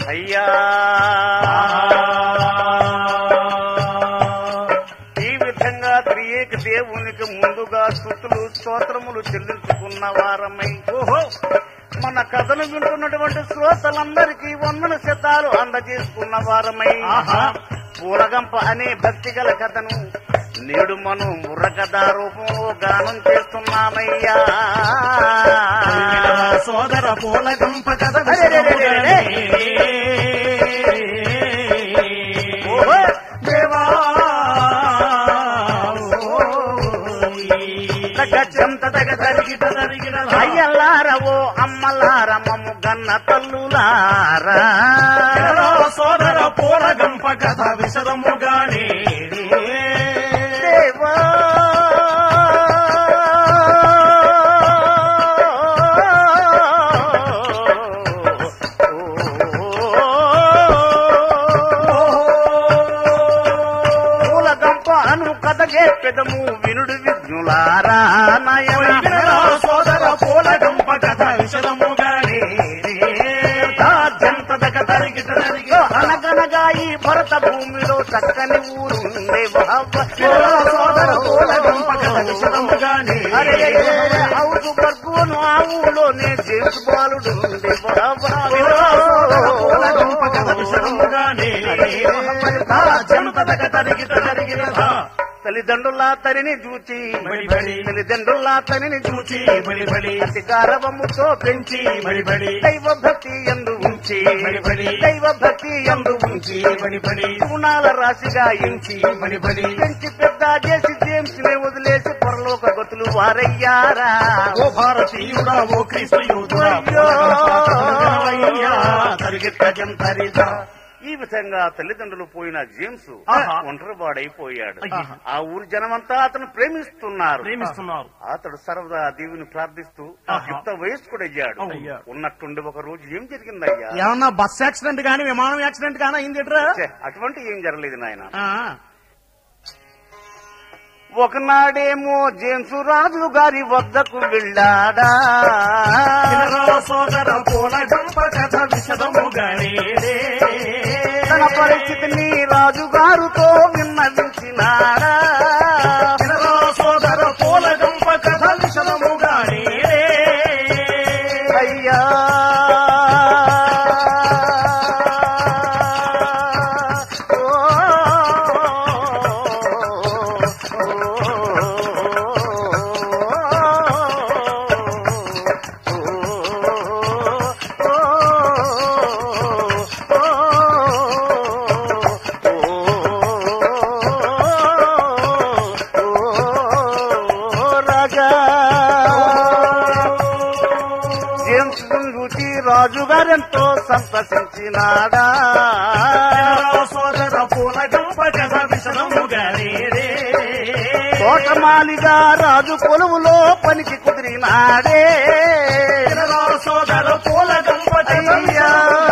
అయ్యా ఈ విధంగా త్రియేక దేవునికి ముందుగా స్థుతులు స్తోత్రములు చెల్లించుకున్న వారమై ఓహో మన కథను వింటున్నటువంటి శ్రోతలందరికీ వందన శతాలు అందజేసుకున్న వారమై ఆహా. పూలగంప అనే భక్తి గల కథను నేడు మనం బుర్రకథ రూపంలో గానం చేస్తున్నామయ్యా సోదర పూల గంప కథ అరే, అరే, అరే, అరే, ఓహో. దేవా గజ్జంత దగ తరిగి అయ్యల్లారవో అమ్మలారమ్మము గన్న తల్లులారా సోదర పూల గంప కథ విశదముగానే దేవా పూల గంప అను కథగే పెదము వినుడు విజ్ఞులారా నయన సోదర పూల గంప కథ విశదముగానే జంత దగ తరిగిట తరిగి అనగనగా ఈ భరత భూమిలో చక్కని ఊరుండే సోదర పూల గంప కథ విశదముగానే హౌసు బర్గోను ఆ ఊళ్ళోనే జేమ్స్ బాలుడు ఉండే పూల గంప కథ విశదముగానే జంతదక తరిగిట తరిగినదా తల్లిదండ్రుల తరిని చూచి బడి బడి. తల్లిదండ్రుల తరిని చూచి బడి బడి అతి గారవముతో పెంచి బడి బడి దైవ భక్తి ఎందు ఉంచి బడి బడి. దైవ భక్తి ఎందు ఉంచి బడి బడి గుణాల రాశిగా ఎంచి బడి బడి పెంచి పెద్ద చేసి జేమ్స్ నే వదిలేసి పొరలోక గతులు వారయ్యారా ఓ భారతీయుడా ఓ క్రీస్తు యూదుడా అయ్యో. తరిగిట్ట జంతరిదా ఈ విధంగా తల్లిదండ్రులు పోయిన జేమ్స్ ఆహా. ఒంటరివాడైపోయాడు అయ్యో. ఆ ఊరి జనమంతా అతను ప్రేమిస్తున్నారు ప్రేమిస్తున్నారు అతడు సర్వదా దేవుని ప్రార్థిస్తూ ఆహా. యుక్త వయస్కుడయ్యాడు అయ్యా. ఉన్నట్టుండి ఒక రోజు ఏం జరిగిందయ్యా ఏమన్నా బస్ యాక్సిడెంట్ గానీ విమానం యాక్సిడెంట్ గానీ అయింది ఎట్రా ఛే, అటువంటి ఏం జరగలేదు నాయన ఆ, ఒకనాడేమో జేమ్స్ రాజు గారి వద్దకు వెళ్ళాడా వినరా సోదర పూల గంప కథ విశదముగానే తన పరిస్థితిని రాజుగారుతో విన్నవించినాడా వినరా సోదర పూల గంప కథ విశదముగానే అయ్యా రాజా జేమ్స్ చూచి రాజుగారెంతో సంతసించినాడా వినరా సోదర పూల గంప కథ విశదముగానే తోటమాలిగా రాజు కొలువులో పనికి కుదిరినాడే వినరా సోదర పూల గంప కథ అయ్యా.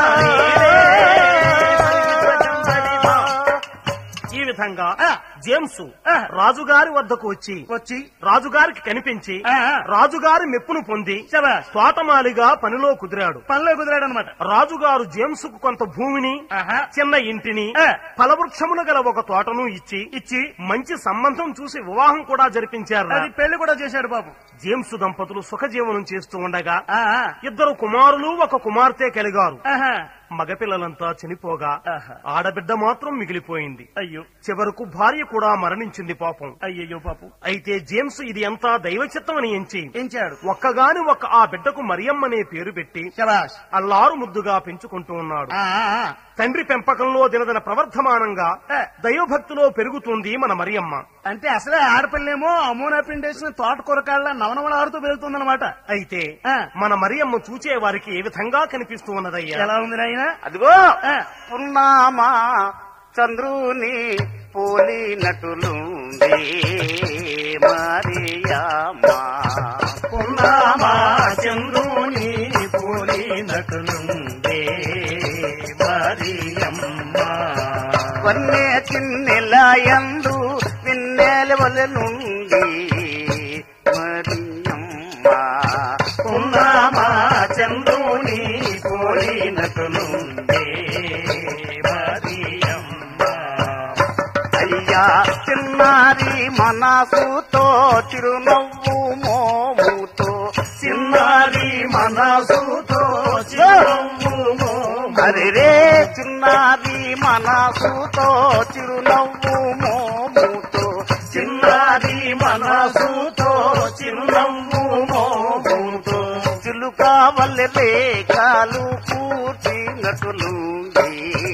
ఈ విధంగా జేమ్స్ రాజుగారి వద్దకు వచ్చి వచ్చి రాజుగారికి కనిపించి ఆ. రాజుగారి మెప్పును పొంది శభాష్. తోటమాలిగా పనిలో కుదిరాడు పనిలో కుదిరాడు అనమాట రాజుగారు జేమ్స్ కు కొంత భూమిని ఆహా. చిన్న ఇంటిని ఆ. ఫలవృక్షములు గల ఒక తోటను ఇచ్చి ఇచ్చి మంచి సంబంధం చూసి వివాహం కూడా జరిపించారు అది పెళ్లి కూడా చేశాడు బాబు జేమ్స్ దంపతులు సుఖజీవనం చేస్తూ ఉండగా ఆ, ఆ. ఇద్దరు కుమారులు ఒక కుమార్తె కలిగారు ఆహా. మగపిల్లలంతా చనిపోగా ఆహా. ఆడబిడ్డ మాత్రం మిగిలిపోయింది అయ్యో చివరకు భార్య కూడా మరణించింది పాపం అయ్యయ్యో పాపు అయితే జేమ్స్ ఇది ఎంతా దైవచిత్తమని ఎంచి ఎంచాడు ఒక్కగాని ఒక్క ఆ బిడ్డకు మరియమ్మ అనే పేరు పెట్టి శబాష్ అల్లారు ముద్దుగా పెంచుకుంటూ ఉన్నాడు ఆ, ఆ, ఆ. తండ్రి పెంపకంలో దినదిన ప్రవర్ధమానంగా ఏ. దైవభక్తిలో పెరుగుతుంది మన మరియమ్మ అంటే అసలే ఆడపిల్లేమో అమోనా పిండేసిన తోట కూరకాళ్ళ నవనవలాడుతూ వెళ్తుందన్నమాట అయితే ఆ. మన మరియమ్మ చూచే వారికి ఏ విధంగా కనిపిస్తూ ఉన్నదయ్యా ఎలా ఉంది నాయన అదిగో ఆ. పున్నామా చంద్రుని పోలినటులుంది మరియమ్మా పున్నామా చంద్రుని పోలినట్లుందే మరియమ్మ వన్నే చిన్నెలయందు విన్నెల వల నుండి మరియమ్మా పున్నామా చంద్రుని పోలినట్లుందే అయ్యా చిన్నారి మనసుతో చిరునవ్వు మోముతో చిన్నారి మనసుతో చిరునవ్వు అరే రే చిన్నారి మనసుతో చిరునవ్వు మోముతో చిన్నారి మనసుతో చిరునవ్వు మోముతో చిలుక వల్లె రేఖలు కూర్చినటులుంది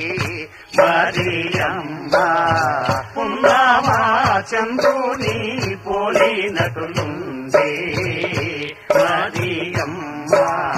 మరి అమ్మ పున్నామా చంద్రుని పోలినటులుంది మరి అమ్మ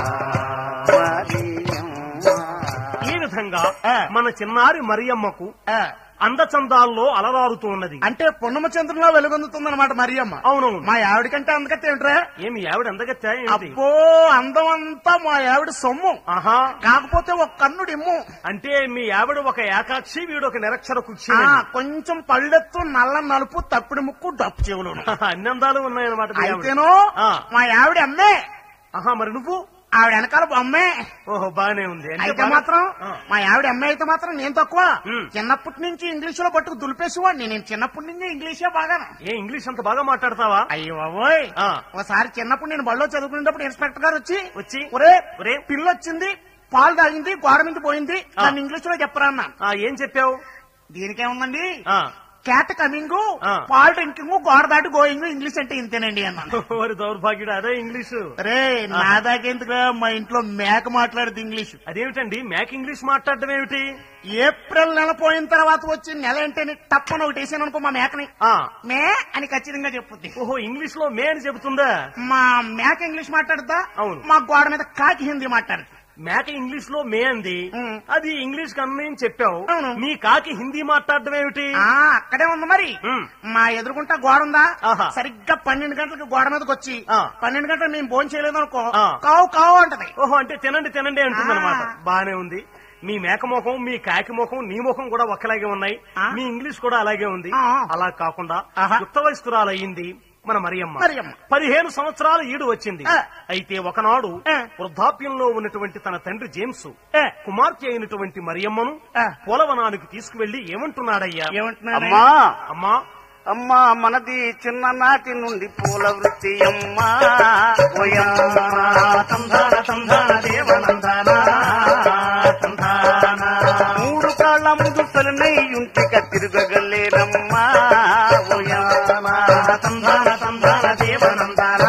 మరి అమ్మ ఈ విధంగా ఆ. మన చిన్నారి మరియమ్మకు ఆ, అందచందాల్లో అలరారుతూ ఉన్నది అంటే పున్నమ చంద్రంలో వెలుగొందుతుందన్నమాట మరియమ్మ అవునవును మా ఆవిడకంటే అందకತ್ತೆ ఏమిట్రా ఏమి ఆవిడ అందగత్తా ఏంటి అబ్బో అందం అంతా మా ఆవిడ సొమ్ము ఆహా కాకపోతే ఒక కన్నుడు ఇమ్ము అంటే మీ ఆవిడ ఒక ఏకాక్షి వీడు ఒక నిరక్షర కుక్షి ఆ, కొంచెం పళ్ళెత్తు నల్ల నలుపు తప్పిడి ముక్కు డప్పు చెవులు అన్ని అందాలు ఉన్నాయన్నమాట మీ ఆవిడ. అయితేనో ఆ. మా ఆవిడ అమ్మే ఆహా మరి నువ్వు ఆవిడ వెనకాల అమ్మే ఓహో బానే ఉంది అంటే అయితే బాగా- మాత్రం ఆ. మా ఆవిడ అమ్మాయి అయితే మాత్రం నేను తక్కువ ఉమ్. చిన్నప్పటి నుంచి ఇంగ్లీష్ లో పట్టుకు దులిపేసేవాడిని నేను చిన్నప్పటి నుంచి ఇంగ్లీషే బాగా ఏ ఇంగ్లీష్ అంత బాగా మాట్లాడతావా అయ్యో బాబోయ్ ఆ. ఒకసారి చిన్నప్పుడు నేను బడిలో చదువుకునేటప్పుడు ఇన్స్పెక్టర్ గారు వచ్చి వచ్చి ఒరే ఒరే. పిల్ల వచ్చింది పాలు తాగింది గోడ మీద పోయింది ఆ. నన్ను ఇంగ్లీష్ లో చెప్పరా అన్న ఆ, ఏం చెప్పావు దీనికేముందండి ఆ, క్యాట్ కమింగ్ ఆ. పాలు డ్రింకింగ్ గోడ దాటి గోయింగ్ ఇంగ్లీష్ అంటే ఇంతేనండి అన్నాను ఓరి దౌర్భాగ్యుడు అదే ఇంగ్లీషు రే నా దాకెందుకు మా ఇంట్లో మేక మాట్లాడేది ఇంగ్లీష్ అదేమిటండి మ్యాక్ ఇంగ్లీష్ మాట్లాడడం ఏమిటి ఏప్రిల్ నెల పోయిన తర్వాత వచ్చి నెల ఏంటని తప్పని ఒకటి వేసాను అనుకో మా మేకని ఆ మే అని ఖచ్చితంగా చెప్పుద్ది ఓహో ఇంగ్లీష్ లో మే అని చెబుతుందా మా మేక ఇంగ్లీష్ మాట్లాడుతా అవును. మా గోడ మీద కాకి హిందీ మాట్లాడుతుంది మేక ఇంగ్లీష్ లో మే అంది ఉమ్. అది ఇంగ్లీష్ కన్నా చెప్పావు అవును. మీ కాకి హిందీ మాట్లాడడం ఏమిటి ఆ అక్కడే ఉంది మరి ఉమ్. మా ఎదురుకుంటా గోడ ఉందా ఆహా. సరిగ్గా పన్నెండు గంటలకు గోడ మీదకి వచ్చి ఆ. పన్నెండు గంటలకు మేము భోజనం చేయలేదు అనుకో ఆ. కావు కావు అంటది ఓహో అంటే తినండి తినండి అంటుంది అనమాట ఆ. బానే ఉంది మీ మేక ముఖం మీ కాకి ముఖం నీ ముఖం కూడా ఒక్కలాగే ఉన్నాయి ఆ. మీ ఇంగ్లీష్ కూడా అలాగే ఉంది ఆ. అలా కాకుండా ఆహా. యుక్త వయస్కురాలు అయింది మన మరియమ్మ మరియమ్మ. పదిహేను సంవత్సరాలు ఈడు వచ్చింది ఆ. అయితే ఒకనాడు ఆ. వృద్ధాప్యంలో ఉన్నటువంటి తన తండ్రి జేమ్స్ ఏ, కుమార్తె అయినటువంటి మరియమ్మను ఆ. పోలవనానికి తీసుకువెళ్లి ఏమంటున్నాడయ్యా ఏమంటున్నాడు అమ్మా అమ్మా అమ్మా మనది చిన్ననాటి నుండి పూల వృత్తి అమ్మా ఓయమ్మా తందాన తందాన దేవనందన తందాన మూడు కాళ్ళ ముదుసలనై ఉంటిక తిరగగలేనమ్మా ఓయమ్మా తందాన తందాన దేవనందన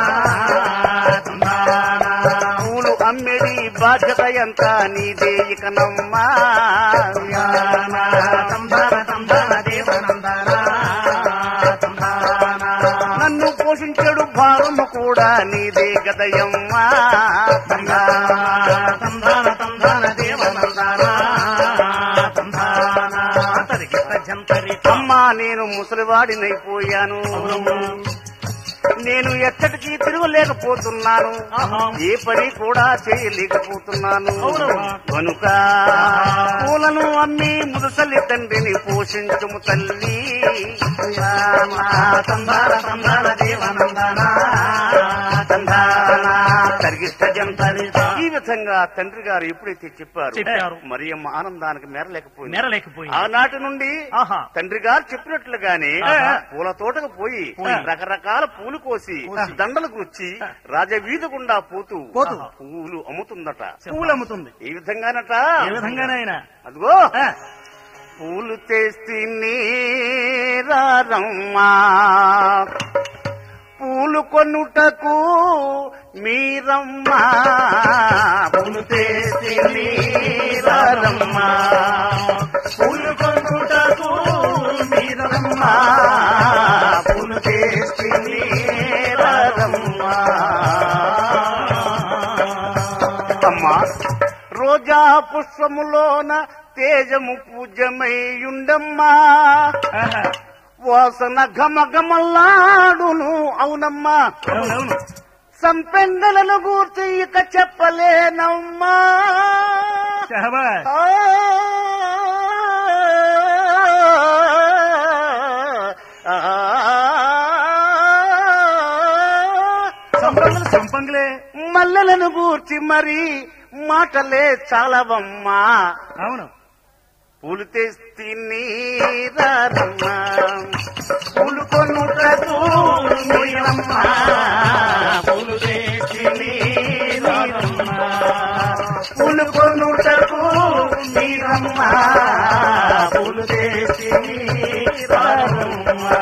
తందాన పూలు అమ్మెడి బాధ్యత ఎంత నీదే ఇకనమ్మా ఓయమ్మా. తందాన తందాన దేవనందన తందాన నన్ను పోషించడు భారము కూడా నీదే గదయమ్మా తందాన తందాన దేవనందన తందాన తరిగిత జంతరి అమ్మా నేను ముసలివాడినైపోయాను నేను ఎక్కడికి తిరగలేకపోతున్నాను ఆహా. ఏ పని కూడా చేయలేకపోతున్నాను అవునమ్మా. కనుక పూలను అమ్మి ముదసలి తండ్రిని పోషించుము తల్లి తందాన తందాన దేవనందన తందాన తరిగిష్ట జంతరి ఈ విధంగా తండ్రి గారు ఎప్పుడైతే చెప్పారు చెప్పారు. మరియమ్మ ఆనందానికి మేరలేకపోయింది నెరలేకపోయింది ఆనాటి నుండి ఆహా. తండ్రి గారు చెప్పినట్లుగానే ఆహా. పూల తోటకు పోయి పోయి. రకరకాల పూలు కోసి కోసి. దండలు గుచ్చి రాజవీధి గుండా పోతూ పోతూ. పూలు అమ్ముతుందట పూలు అమ్ముతుంది ఈ విధంగానట ఏ విధంగానైనా అదిగో ఆ, పూలు తెస్తే రారమ్మా పూలు కొనుటకు మీరమ్మా పూలు తెస్తే రారమ్మా పూలు కొనుటకు మీరమ్మా పూలు తెస్తే రారమ్మా అమ్మా రోజా పుష్పములోన తేజము పూజ్యమయ్యుండమ్మా ఆహా. వాసన ఘమఘమల్లాడును అవునమ్మా అవునవును సంపెంగలను గూర్చి ఇక చెప్పలేనమ్మా షహబాజ్ ఆ, ఆ, సంపంగులు సంపంగులే మల్లెలను గూర్చి మరి మాటలే చాలవమ్మా అవును పూలు తెస్తిని రారమ్మా పూలు కొనుటకు మీరమ్మా పూలు తెస్తిని రారమ్మా పూలు కొనుటకు మీరమ్మా పూలు తెస్తిని రారమ్మా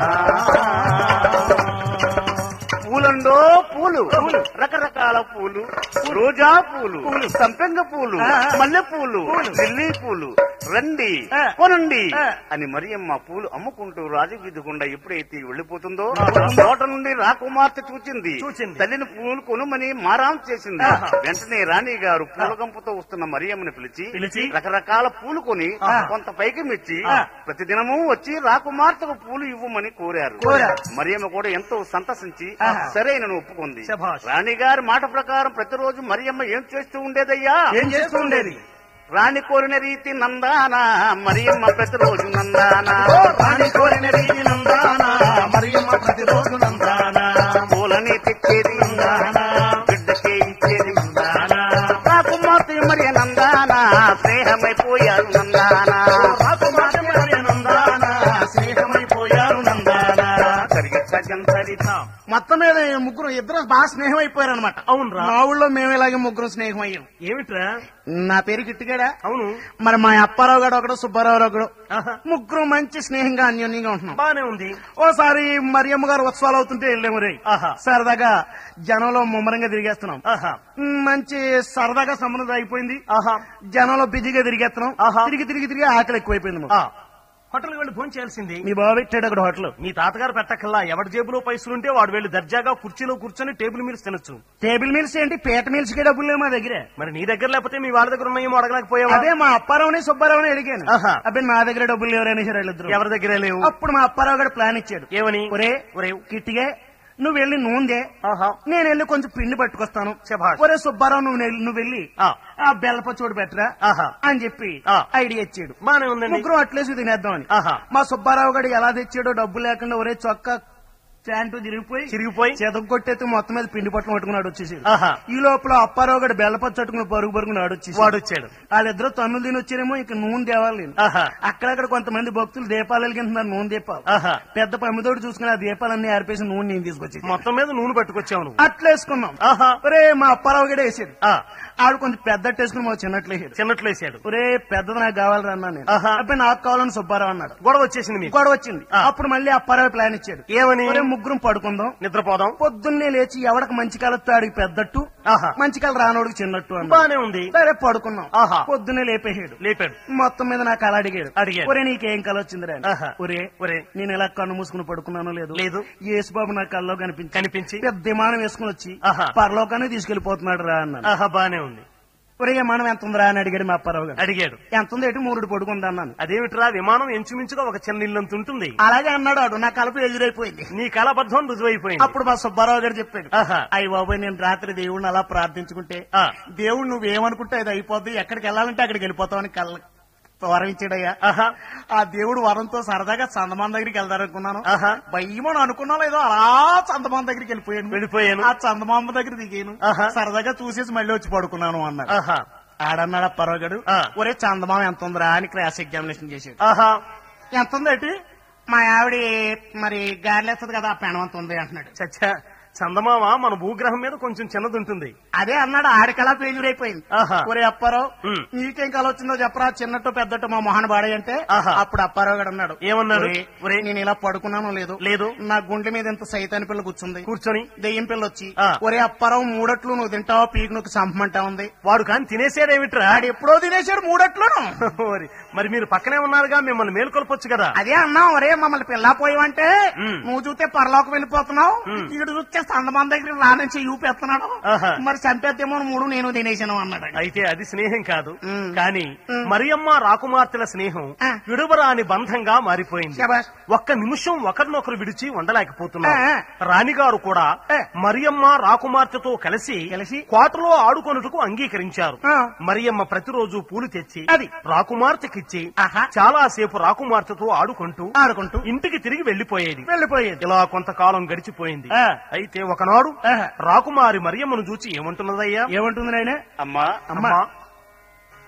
పూలండో పూలు రకరకాల పూలు రోజా పూలు సంపెంగ పూలు మల్లె పూలు లిల్లీ పూలు రండి కొనండి అని మరియమ్మ పూలు అమ్ముకుంటూ రాజవీధి గుండా ఎప్పుడైతే వెళ్లిపోతుందో తోట నుండి రాకుమార్తె చూచింది చూచింది. తల్లిని పూలు కొనుమని మారాం చేసింది ఆహా. వెంటనే రాణి గారు పూలగంపుతో వస్తున్న మరియమ్మని పిలిచి పిలిచి రకరకాల పూలు కొని కొంత పైకి మెచ్చి ప్రతిదినము వచ్చి రాకుమార్తెకు పూలు ఇవ్వమని కోరారు కోరారు. మరియమ్మ కూడా ఎంతో సంతసించి సరైనను ఒప్పుకుంది శభాష్. రాణి గారి మాట ప్రకారం ప్రతిరోజు మరియమ్మ ఏం చేస్తూ ఉండేదయ్యా ఏం చేస్తూ ఉండేది రాణి కోరిన రీతి నందానా మరియమ్మ ప్రతిరోజు నందానా రాణి కోరిన రీతి నందానా మరియమ్మ ప్రతిరోజు నందానా పూలని తెచ్చేది నందానా బిడ్డకే ఇచ్చేది నందానా రాకుమార్తె మరి నందానా స్నేహమైపోయారు నందానా రాకుమార్తె మరి నందానా స్నేహమైపోయారు నందానా సరిగ్గా సగం సరిత మొత్తం మీద ఈ ముగ్గురు ఇద్దరు బాగా స్నేహం అయిపోయారు అనమాట అవునురా మా ఊళ్ళో మేము ఇలాగే ముగ్గురు స్నేహం అయ్యాం ఏమిట్రా నా పేరు గిట్టుగాడా అవును మరి మా అప్పారావు గారు ఒకడు సుబ్బారావు ఒకడు ఆహా. ముగ్గురు మంచి స్నేహంగా అన్యోన్యంగా ఉంటున్నాం బానే ఉంది ఓసారి మరియమ్మ గారు ఉత్సవాలు అవుతుంటే వెళ్ళాము రే ఆహా. సరదాగా జనంలో ముమ్మరంగా తిరిగేస్తున్నాం ఆహా మ్, మంచి సరదాగా సంబంధం అయిపోయింది ఆహా జనంలో బిజీగా తిరిగేస్తున్నాం ఆహా. తిరిగి తిరిగి తిరిగి ఆకలి ఎక్కువైపోయింది మాకు. ఆ హోటల్కి వెళ్ళి ఫోన్ చేయాల్సింది మీ బాబు పెట్టాడు అక్కడ హోటల్ మీ తాతగారు పెట్టకల్లా ఎవరి జేబులో పైసలుంటే వాడు వెళ్ళి దర్జాగా కుర్చీలో కూర్చొని టేబుల్ మీద తినొచ్చు టేబుల్ మీల్స్ ఏంటి పేట మీల్స్ కి డబ్బులు లేవు మా దగ్గర మరి నీ దగ్గర లేకపోతే మీ వాళ్ళ దగ్గర ఉన్నాయేమో అడగలేకపోయావా అదే మా అప్పారావుని సుబ్బారావుని అడిగాను ఆహా. అబ్బాయి నా దగ్గర డబ్బులు లేవరని వీళ్ళిద్దరు ఎవరి దగ్గర లేవు అప్పుడు మా అప్పారావు గారు ప్లాన్ ఇచ్చాడు ఏమని ఒరే ఒరే కిట్టిగా నువ్వు వెళ్ళి నూనె ఆహా నేను వెళ్ళి కొంచెం పిండి పట్టుకొస్తాను శభాష్. ఒరే సుబ్బారావు నువ్వు నెల్- నువ్వు వెళ్ళి ఆ. ఆ బెల్లపచ్చోడు పెట్టరా ఆహా అని చెప్పి ఆ. ఐడియా ఇచ్చాడు బానే ఉందండి ముగ్గురు అట్లేసి తినేద్దామని ఆహా మా సుబ్బారావు గడు ఎలా తెచ్చాడో డబ్బు లేకుండా ఒరే చొక్కా ప్యాంటు చిరిగిపోయి చిరిగిపోయి చేత కొట్టేస్తే మొత్తం మీద పిండి పట్టణం పట్టుకున్నాడు వచ్చేసి ఆహా ఈ లోపల అప్పారావు గడు బెల్లపచ్చ పట్టుకుని పరుగు పరుగు నాడు వచ్చేసి వాడు వచ్చాడు వాళ్ళిద్దరు తన్నులు తిని వచ్చారేమో ఇక నూనె తేవాలి నేను. ఆహా అక్కడక్కడ కొంతమంది భక్తులు దీపాలు వెలిగింటున్నారు నూనె దీపాలు ఆహా పెద్ద పమ్మితోడు చూసుకుని ఆ దీపాలన్నీ ఆరిపేసి నూనె నేను తీసుకొచ్చి మొత్తం మీద నూనె పట్టుకొచ్చావు నువ్వు అట్లేసుకున్నాం ఆహా ఒరే మా అప్పారావు గడే వేసాడు ఆ, ఆడు కొంచెం పెద్దట్టు వేసుకుని మా చిన్నట్లు వేసాడు చిన్నట్లు వేసాడు ఒరే పెద్దది నాకు కావాలని అన్నా నేను ఆహా. అబ్బాయి నాకు కావాలని సుబ్బారావు అన్నాడు గొడవ వచ్చేసింది మీకు గొడవ వచ్చింది ఆ. అప్పుడు మళ్ళీ అప్పారావు ప్లాన్ ఇచ్చాడు ఏమని ఒరే ముగ్గురం పడుకుందాం నిద్రపోదాం పొద్దున్నే లేచి ఎవడకు మంచి కాలతో ఆడికి పెద్దట్టు ఆహా మంచి కాలు రానోడికి చిన్నట్టు అన్నా బానే ఉంది సరే పడుకున్నాం ఆహా. పొద్దున్నే లేపేసాడు లేపాడు మొత్తం మీద నాకు అలా అడిగాడు అడిగాడు. ఒరే నీకేం కల వచ్చింది రా ఆహా. ఒరే ఒరే నేను ఇలా కన్ను మూసుకుని పడుకున్నానో లేదు లేదు. యేసుబాబు నా కల్లో కనిపించి కనిపించి పెద్ద విమానం వేసుకుని వచ్చి ఆహా. పరలోకాన్ని తీసుకెళ్లిపోతున్నాడు రా అన్నాను ఆహా బానే ఉంది ఒరే విమానం ఎంత ఉందిరా అని అడిగాడు మా అప్పారావు గారు అడిగాడు ఎంత ఉంది ఏంటి మూడు పడుకుందా అన్నాను అదేమిట్రా విమానం ఎంచుమించుగా ఒక చిన్న ఇల్లంత ఉంటుంది అలాగే అన్నాడు ఆడు నా కలుపు ఎదురైపోయింది నీ కళబద్ధం రుజువైపోయింది అప్పుడు మా సుబ్బారావు గారు చెప్పాడు ఆహా. అయ్యి బాబాయ్ నేను రాత్రి దేవుడిని అలా ప్రార్థించుకుంటే ఆ. దేవుడు నువ్వేమనుకుంటే అది అయిపోద్ది ఎక్కడికి వెళ్ళాలంటే అక్కడికి వెళ్ళిపోతావని కళ్ళ వరం ఇచ్చాడయ్యా ఆహా ఆ దేవుడు వరంతో సరదాగా చందమాన్ దగ్గరికి వెళ్దారనుకున్నాను ఆహా భయమని అనుకున్నా లేదో అలా చందమాన్ దగ్గరికి వెళ్ళిపోయాను వెళ్ళిపోయాను ఆ చందమామ దగ్గర దిగాను ఆహా. సరదాగా చూసేసి మళ్ళీ వచ్చి పడుకున్నాను అన్నాడు ఆహా ఆడన్నాడు పర్వగడు ఆ. ఒరే చందమామ ఎంత ఉందిరా అని క్లాస్ ఎగ్జామినేషన్ చేసాడు ఆహా ఎంత ఉందేటి మా ఆవిడ మరి గాలిలేస్తుంది కదా ఆ పెనం అంత ఉంది అంటున్నాడు చచ్చా చందమామ మన భూగ్రహం మీద కొంచెం చిన్నది ఉంటుంది అదే అన్నాడు ఆడికలా పేజీలు అయిపోయింది ఆహా ఒరే అప్పారావు ఉమ్. నీకేం కల వచ్చిందో చెప్పరా చిన్నట్టు పెద్దట్టు మా మొహన్ బాడే అంటే ఆహా. అప్పుడు అప్పారావు గారు అన్నాడు ఏమన్నాడు? ఒరే, ఒరే. నేను ఇలా పడుకున్నాను లేదు లేదు నా గుండె మీద ఇంత సైతాని పిల్ల కూర్చుంది కూర్చొని దెయ్యం పిల్ల వచ్చి ఆ. ఒరే అప్పారావు మూడట్లు నువ్వు తింటావా పీక్ నువ్వు చంపమంటా ఉంది వాడు కాని తినేసాడేమిట్రా ఆడు ఎప్పుడో తినేశాడు మూడట్లును మరి మరి మీరు పక్కనే ఉన్నారుగా మిమ్మల్ని మేల్కొల్పొచ్చు కదా అదే అన్నాం ఒరే మమ్మల్ని పిల్ల పోయావంటే ఉమ్. నువ్వు చూస్తే పరలోకం వెళ్ళిపోతున్నావు ఉమ్. ఇక్కడ చూస్తే సందమాన్ దగ్గర నా నుంచి యూపేస్తున్నాడు ఆహా. మరి చంపేద్దేమో మూడు నేను తినేసాను అన్నాడు అయితే అది స్నేహం కాదు ఉమ్. కానీ ఉమ్. మరియమ్మ రాకుమార్తెల స్నేహం ఆ. విడువరాని బంధంగా మారిపోయింది శబాష్. ఒక్క నిమిషం ఒకరినొకరు విడిచి ఉండలేకపోతున్నారు ఆ, రాణిగారు కూడా ఆ. మరియమ్మ రాకుమార్తెతో కలిసి కలిసి? కోటలో ఆడుకొనుటకు అంగీకరించారు ఆ. మరియమ్మ ప్రతిరోజు పూలు తెచ్చి అది. రాకుమార్తెకిచ్చి ఆహా. చాలా సేపు రాకుమార్తెతో ఆడుకుంటూ ఆడుకుంటూ ఇంటికి తిరిగి వెళ్లిపోయేది వెళ్ళిపోయేది ఇలా కొంతకాలం గడిచిపోయింది ఆ. అయితే ఒకనాడు ఆహా. రాకుమారి మరియమ్మను చూచి ఏమంటున్నదయ్యా ఏమంటుంది నాయన అమ్మా అమ్మా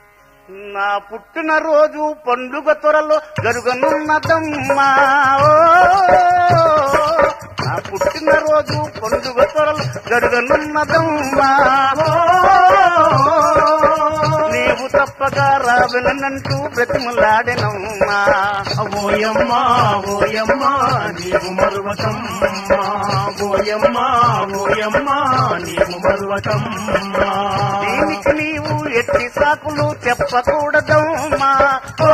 నా పుట్టినరోజు పండుగ త్వరలో జరుగనున్నదమ్మా ఓ, నా పుట్టినరోజు పండుగ త్వరలో జరుగనున్నదమ్మా ఓ, నీవు తప్పగా రావెలనంటూ బ్రతిమలాడెనమ్మా ఓయమ్మా ఓయమ్మా నీవు మరువకమ్మా ఓయమ్మా ఓయమ్మా నీవు మరువకమ్మా దీనికి నీవు ఎట్టి సాకులు చెప్పకూడదమ్మా ఓ,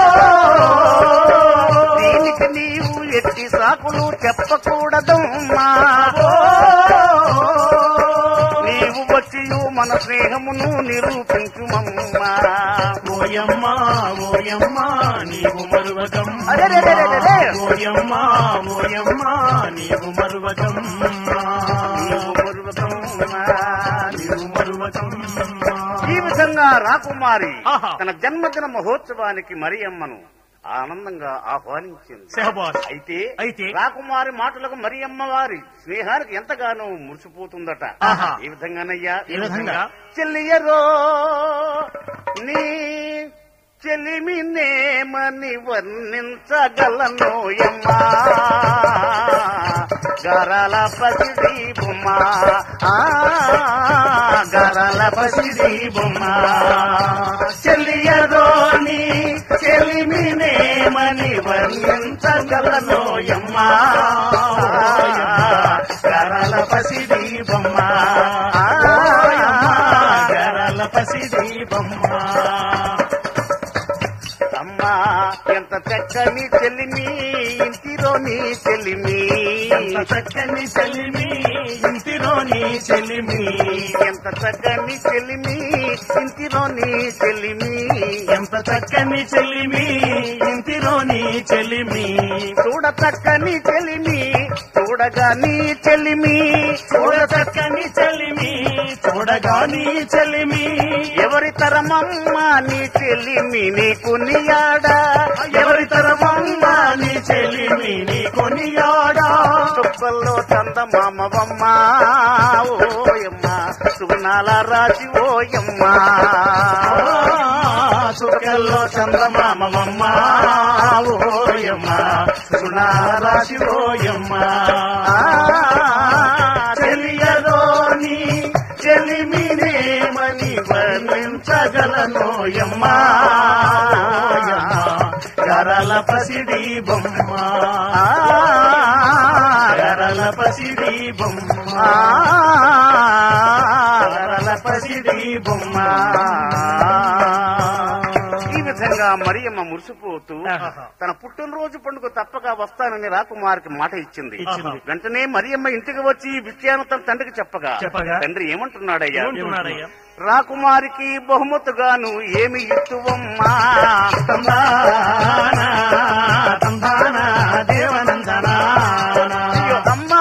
దీనికి నీవు ఎట్టి సాకులు చెప్పకూడదమ్మా ఓ, నీవు వచ్చి మన స్నేహమును నిరూపించుమమ్మా ఓయమ్మా ఓయమ్మా నీవు మరువకమ్మా అరెరెరెరెరెరె. ఓయమ్మా ఓయమ్మా నీవు మరువకమ్మా నీవు మరువకమ్మా. నీవు మరువకమ్మా ఈ విధంగా రాకుమారి ఆహా. తన జన్మదిన మహోత్సవానికి మరియమ్మను ఆనందంగా ఆహ్వానించింది సెహబాస్ అయితే అయితే? రాకుమారి మాటలకు మరియమ్మ వారి స్నేహానికి ఎంతగానో మురిసిపోతుందట ఆహా. ఈ విధంగానయ్యా ఏ విధంగా? చెల్లియరో నీ చెలిమినేమని వర్ణించగలనోయమ్మా గరల పసిడి బొమ్మ ఆ, గరల పసిడి బొమ్మ చెల్లియరో నీ చెలిమినేమని వర్ణించగలనోయమ్మా గరల పసిడి బొమ్మ ఆ, గరల పసిడి బొమ్మ అమ్మా ఎంత చక్కని చెల్లిమి ఇంటిలో నీ చెల్లిమి ఎంత చక్కని చెలిమి ఇంటిలోని చెలిమి ఎంత చక్కని చెల్లిమి ఇంటిలో నీ చెల్లిమి ఎంత చక్కని చెలిమి ఇంటిలోని చెలిమి చూడ చక్కని చెల్లిమి చూడగా నీ చెల్లిమి చూడ చక్కని చెలిమి చూడగా నీ చెలిమి ఎవరి తరమమ్మ నీ చెల్లిమి నీ కొనియాడా ఎవరి తరమమ్మ నీ చెలిమి నీ కొనియాడా చుక్కల్లో చందమామవమ్మ ఓయమ్మ సుగుణాల రాజి ఓయమ్మ చుక్కల్లో చందమామమ్మ ఓయమ్మ సునారాశి ఓయమ్మ చెలియలోని చెలిమినేమని వర్ణించగలనోయమ్మ గరల పసిడి బొమ్మ గరల పసిడి బొమ్మ గరల పసిడి బొమ్మ ఈ విధంగా మరియమ్మ మురిసిపోతూ ఆహా. తన పుట్టినరోజు పండుగ తప్పక వస్తానని రాకుమారికి మాట ఇచ్చింది ఇచ్చింది. వెంటనే మరియమ్మ ఇంటికి వచ్చి ఈ విషయాన్ని తన తండ్రికి చెప్పగా చెప్పగా? తండ్రి ఏమంటున్నాడయ్యా ఏమంటున్నాడయ్యా? రాకుమారికి బహుమతుగాను ఏమి ఇస్తువమ్మా తందాన తందాన దేవనందనా అయ్యో అమ్మా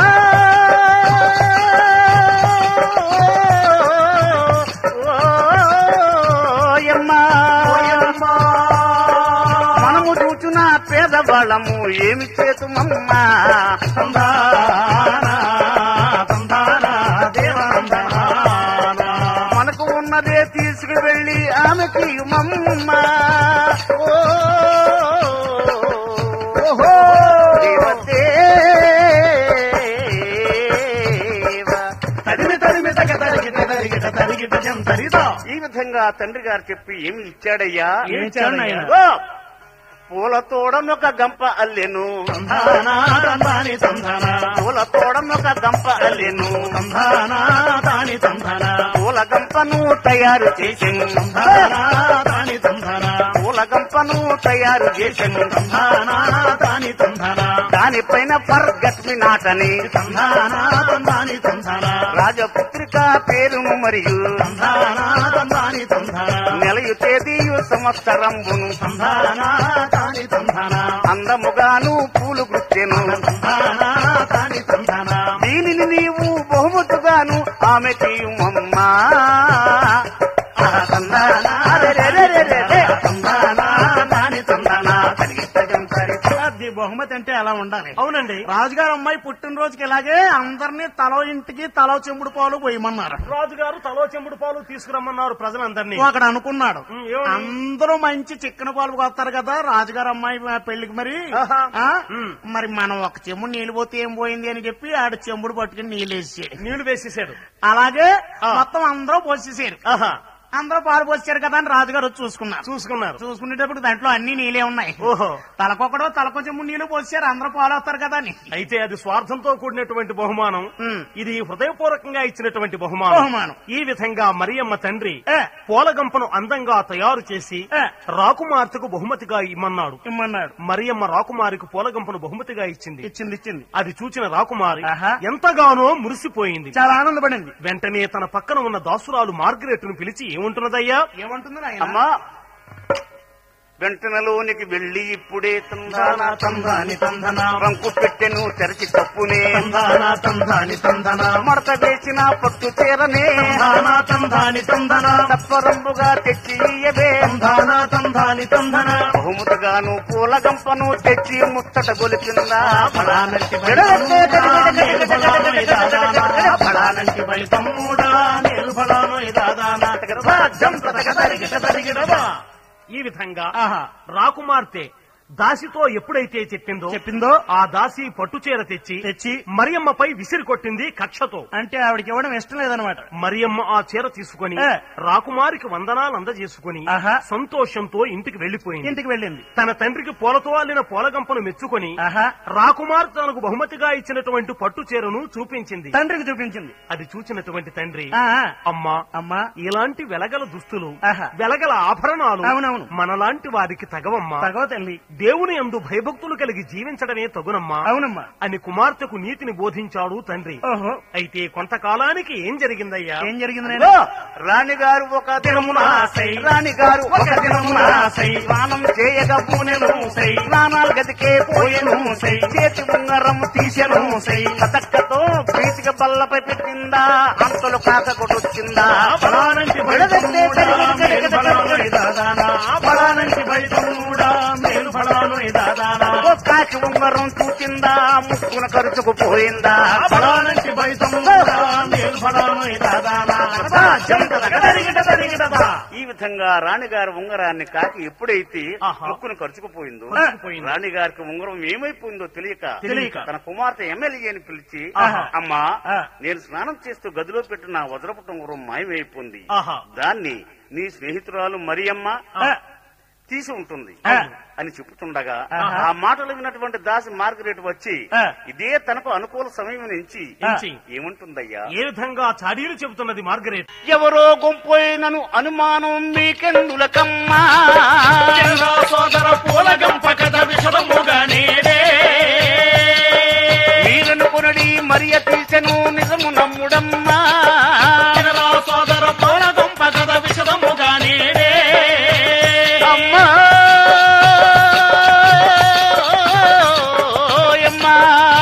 ఓయమ్మా మనము చూచున పేదవాళ్ళము ఏమి చేతుమమ్మా తందాన తందాన దేవనందనా మనకు ఉన్నదే తీసుకు వెళ్ళి ఆమెకి మమ్మ ఓహో తరిమి తరిమి తగ తరిగిట తరిగిట తరిగిట జం తరిదా ఈ విధంగా తండ్రి గారు చెప్పి ఏమి ఇచ్చాడయ్యా ఏమి ఇచ్చాడయ్యా? ఓ! పూల తోడనొక గంప అల్లెను తందాన తందాని తందాన పూల తోడనొక గంప అల్లెను తందాన తాని తందాన పూల గంపను తయారు చేసెను తందాన తాని తందాన పూల గంపను తయారు చేసెను తందాన తాని తందాన దానిపైన ఫర్గట్మి నాటని తందాన తందాని తందాన రాజపుత్రిక పేరును మరియు తందాన తందాని తందాన నెలయు తేదీయు సంవత్సరంబును తందాన తాని తందాన అందముగాను పూలు గుర్తెను తందాన తాని తందాన దీనిని నీవు బహుమతుగాను ఆమెకి అమ్మా తందాన తాని తందాన తరిగిట జం తరిదా అది బహుమతి అంటే అలా ఉండాలి అవునండి రాజుగారు అమ్మాయి పుట్టినరోజుకి ఇలాగే అందరినీ తలో ఇంటికి తలో చెంబుడు పాలు పోయమన్నారు రాజుగారు తలో చెంబుడు పాలు తీసుకురమ్మన్నారు ప్రజలందరినీ అక్కడ అనుకున్నాడు ఉమ్, ఏమని? అందరూ మంచి చిక్కన పాలు పోతారు కదా రాజుగారు అమ్మాయి పెళ్లికి మరి ఆహా. ఆ? ఉమ్. మరి మనం ఒక చెంబుడు నీళ్లు పోతే ఏం పోయింది అని చెప్పి ఆడ చెంబుడు పట్టుకుని నీళ్ళు వేసేసాడు నీళ్లు వేసేసాడు అలాగే ఆ. మొత్తం అందరూ పోసేసారు ఆహా అందరూ పాలు పోసారు కదా అని రాజుగారు వచ్చి చూసుకున్నారు చూసుకున్నారు చూసుకునేటప్పుడు దాంట్లో అన్ని నీళ్ళే ఉన్నాయి ఓహో తలకొకడో తలకొ చెంబు నీళ్లు పోసారు అందరూ పాలు వస్తారు కదా అని అయితే అది స్వార్థంతో కూడినటువంటి బహుమానం ఉమ్. ఇది హృదయపూర్వకంగా ఇచ్చినటువంటి బహుమానం బహుమానం. ఈ విధంగా మరియమ్మ తండ్రి ఏ. పూలగంపను అందంగా తయారు చేసి ఏ. రాకుమార్తెకు బహుమతిగా ఇమ్మన్నాడు ఇమ్మన్నాడు మరియమ్మ రాకుమారికి పూలగంపను బహుమతిగా ఇచ్చింది ఇచ్చింది ఇచ్చింది అది చూచిన రాకుమారి ఆహా. ఎంతగానో మురిసిపోయింది చాలా ఆనందపడింది వెంటనే తన పక్కన ఉన్న దాసురాలు మార్గరెట్ ను పిలిచి ఏముంటున్నదయ్యా ఏమంటుంది నాయన అమ్మా వెంటనలోనికి వెళ్లి ఇప్పుడే తందానా తందాని తందన రంకు పెట్టెను తెరచి తప్పునే తందాన తందాని తందన మడత వేసిన పట్టు చీరనే తందాన తందాని తందన తప్పరంబుగా తెచ్చి ఇయ్యవే తందాన తందాని తందన బహుమతిగాను పూల గంపను తెచ్చి ముచ్చట గొలిపిందా ఫలానంటి బలితమ్ముడా, నేను ఫలాను ఇదాదానా. ఫలానంటి బలితమ్ముడా, నేను ఫలాను ఇదాదానా. రాజ్యం బ్రతక తరిగిట తరిగిడదా. ఈ విధంగా ఆహా. రాకుమార్తె దాసితో ఎప్పుడైతే చెప్పిందో చెప్పిందో ఆ దాసి పట్టుచీర తెచ్చి తెచ్చి మరియమ్మపై విసిరి కొట్టింది కక్షతో అంటే ఆవిడకి ఇవ్వడం ఇష్టం లేదనమాట మరియమ్మ ఆ చీర తీసుకుని ఏ. రాకుమారికి వందనాలు అందజేసుకుని ఆహా. సంతోషంతో ఇంటికి వెళ్లిపోయింది ఇంటికి వెళ్ళింది తన తండ్రికి పూలతో అల్లిన పూలగంపను మెచ్చుకొని ఆహా రాకుమార్ తనకు బహుమతిగా ఇచ్చినటువంటి పట్టు చీరను చూపించింది తండ్రికి చూపించింది అది చూచినటువంటి తండ్రి ఆ, ఆ. అమ్మా అమ్మా ఇలాంటి వెలగల దుస్తులు ఆహా. వెలగల ఆభరణాలు అవునవును. మనలాంటి వారికి తగవమ్మా తగవ తల్లి దేవుని అందు భయభక్తులు కలిగి జీవించడమే తగునమ్మా అవునమ్మా అని కుమార్తెకు నీతిని బోధించాడు తండ్రి ఓహో అయితే కొంతకాలానికి ఏం జరిగిందయ్యా ఏం జరిగింది నాయన ఇదిగో, రాణిగారు ఒక దినమున రాణిగారు ఒక దినమున స్నానం చేయక పూనెను స్నానాలు గదికే పోయెను చేతి ఉంగరం తీసెను కతక్కతో పీతిక బల్లపై పెట్టిందా అంతలు కాక కొట్టొచ్చిందా ఫలానంటి బలితమ్ముడా, మేలు ఫలాను ఇదాదానా. ఫలానంటి బలితమ్ముడా, మేలు ఫలాను ఇదాదానా. కాకి ఉంగరం చూచిందా ముక్కున ఖర్చుకు పోయిందా ఫలానంటి బలితమ్ముడా, మేలు ఫలాను ఇదాదానా. రాజ్యం బ్రతక తరిగిట తరిగిడదా. ఈ విధంగా రాణిగారి ఉంగరాన్ని కాకి ఎప్పుడైతే ఆహా. ముక్కును ఖర్చుకుపోయిందో ఖర్చుకుపోయిందో. రాణిగారికి ఉంగరం ఏమైపోయిందో తెలియక తెలియక. తన కుమార్తె ఎమ్మెల్యేని పిలిచి ఆహా. అమ్మా ఆ. నేను స్నానం చేస్తూ గదిలో పెట్టిన వజ్రపు ఉంగరం మాయమైపోయింది ఆహా దాన్ని నీ స్నేహితురాలు మరియమ్మ ఆ, తీసి ఉంటుంది ఆ. అని చెబుతుండగా ఆహా. ఆ మాటలు విన్నటువంటి దాసి మార్గరేట్ వచ్చి ఆ. ఇదే తనకు అనుకూల సమయం నుంచి ఎంచి. ఏముంటుందయ్యా ఏ విధంగా చాడీలు చెబుతున్నది మార్గరేట్ ఎవరో గొంపోయినను అనుమానం మీకెందులకమ్మా ఎల్లా సోదర పూలగంప కథ విషదముగా నేడే. మీరనుకునడి మరియ తీసెను నిజము నమ్ముడమ్మా ఎల్లా సోదర పూలగంప కథ విషదముగా నేడే. అమ్మా ఓయమ్మా.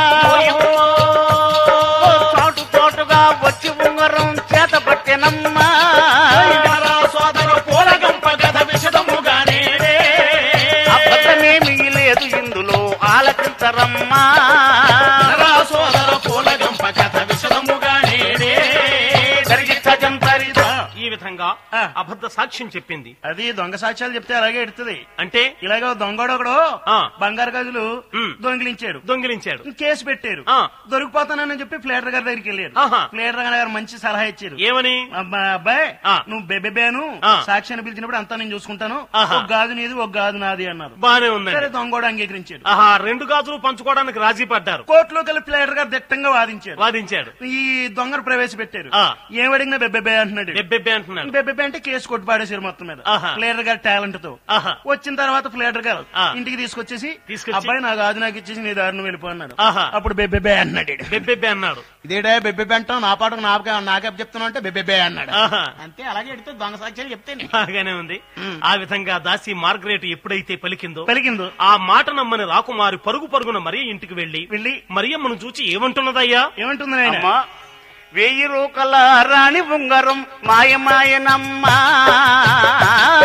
ఓ చాటు చాటుగా వచ్చి ఉంగరం చేత పట్టెనమ్మా ఎల్లా సోదర పూలగంప కథ విషదముగా నేడే. అబద్ధమేమీ లేదు ఇందులో ఆలకించరమ్మా ఎల్లా సోదర పూలగంప కథ విషదముగా నేడే. జరిగి సజంతరిదా ఈ విధంగా ఆ. అబద్ధ సాక్ష్యం చెప్పింది అది దొంగ సాక్ష్యాలు చెప్తే అలాగే ఎడుతుంది అంటే ఇలాగ దొంగడు ఒకడు ఆ. బంగారు గదులు ఉమ్. దొంగిలించాడు దొంగిలించాడు కేసు పెట్టారు ఆ. దొరికిపోతానని చెప్పి ఫ్లేటర్ గారి దగ్గరికి వెళ్ళారు ఆహా. ఫ్లేటర్ గారు మంచి సలహా ఇచ్చారు ఏమని అబ్బా, అబ్బాయి ఆ. నువ్వు బెబెబేను ఆ. సాక్ష్యాన్ని పిలిచినప్పుడు అంతా నేను చూసుకుంటాను ఆహా. ఒక గాజు నీది ఒక గాజు నాది అన్నారు బానే సరే ఉందండి దొంగోడు అంగీకరించాడు ఆహా రెండు గాజులు పంచుకోవడానికి రాజీ పడ్డారు కోర్టులోకి వెళ్ళి ఫ్లేటర్ గారు దిట్టంగా వాదించారు వాదించాడు ఈ దొంగను ప్రవేశపెట్టారు ఆ. ఏమడిగినా బెబ్బెబే అంటున్నాడు బెబ్బెబ్బే అంటున్నాడు బెబ్బెబే అంటే కేసు కొట్టి పాడేశారు మొత్తం మీద ఆహా. ఫ్లేటర్ గారు టాలెంట్ తో ఆహా వచ్చిన తర్వాత ఫ్లేటర్ గారు ఆ. ఇంటికి తీసుకొచ్చేసి తీసుకొచ్చి- అబ్బాయి నా గాజు నాకు ఇచ్చేసి నీ దారిని వెళ్ళిపో అన్నారు ఆహా. అప్పుడు బెబ్బెబే అన్నాడు ఈడు. బెబ్బెబ్బే అన్నాడు ఇదేడే బెబ్బెబే అంటావు నా పాటకు నాకే నాకే చెప్తున్నావు అంటే బెబ్బెబే అన్నాడు ఆహా అంతే అలాగే ఎడితే దొంగ సాక్ష్యాలు చెప్తేనే బాగానే ఉంది ఆ విధంగా దాసి మార్గరేట్ ఎప్పుడైతే పలికిందో పలికిందో ఆ మాట నమ్మని రాకుమారి పరుగు పరుగున మరి ఇంటికి వెళ్లి వెళ్ళి మరియమ్మను చూచి ఏమంటున్నదయ్యా ఏమంటుంది నాయన అమ్మా వెయ్యి రూకల రాణి ఉంగరం మాయమాయనమ్మా